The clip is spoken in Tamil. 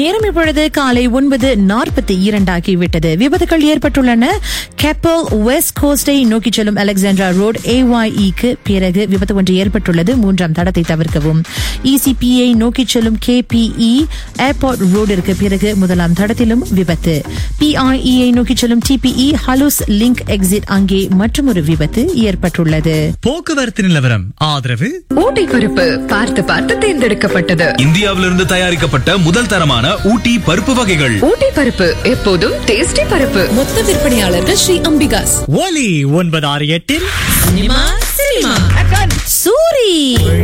நேரம் இப்பொழுது காலை ஒன்பது நாற்பத்தி இரண்டாகிவிட்டது விபத்துகள் ஏற்பட்டுள்ளன கேப்பல் வெஸ்ட் கோஸ்டை நோக்கி செல்லும் அலெக்சாண்ட்ரா ரோட் ஏஒய்இக்கு பிறகு விபத்து ஒன்று ஏற்பட்டுள்ளது மூன்றாம் தடத்தை தவிர்க்கவும் இசிபிஐ நோக்கி செல்லும் கேபிஇ ஏர்போர்ட் ரோடிற்கு பிறகு முதலாம் தடத்திலும் விபத்து பிஐஇஐ நோக்கி செல்லும் டிபிஇ ஹலூஸ் லிங்க் எக்ஸிட் அங்கே மற்றொரு விபத்து ஏற்பட்டுள்ளது போக்குவரத்து நிலவரம் ஆதரவு ஊட்டி பருப்பு பார்த்து பார்த்து தேர்ந்தெடுக்கப்பட்டது இந்தியாவிலிருந்து தயாரிக்கப்பட்ட முதல் தரமான ஊட்டி பருப்பு வகைகள் ஊட்டி பருப்பு எப்போதும் டேஸ்டி பருப்பு மொத்த விற்பனையாளர்கள் ஸ்ரீ அம்பிகாஸ் ஒலி ஒன்பது ஆறு எட்டில் சூரி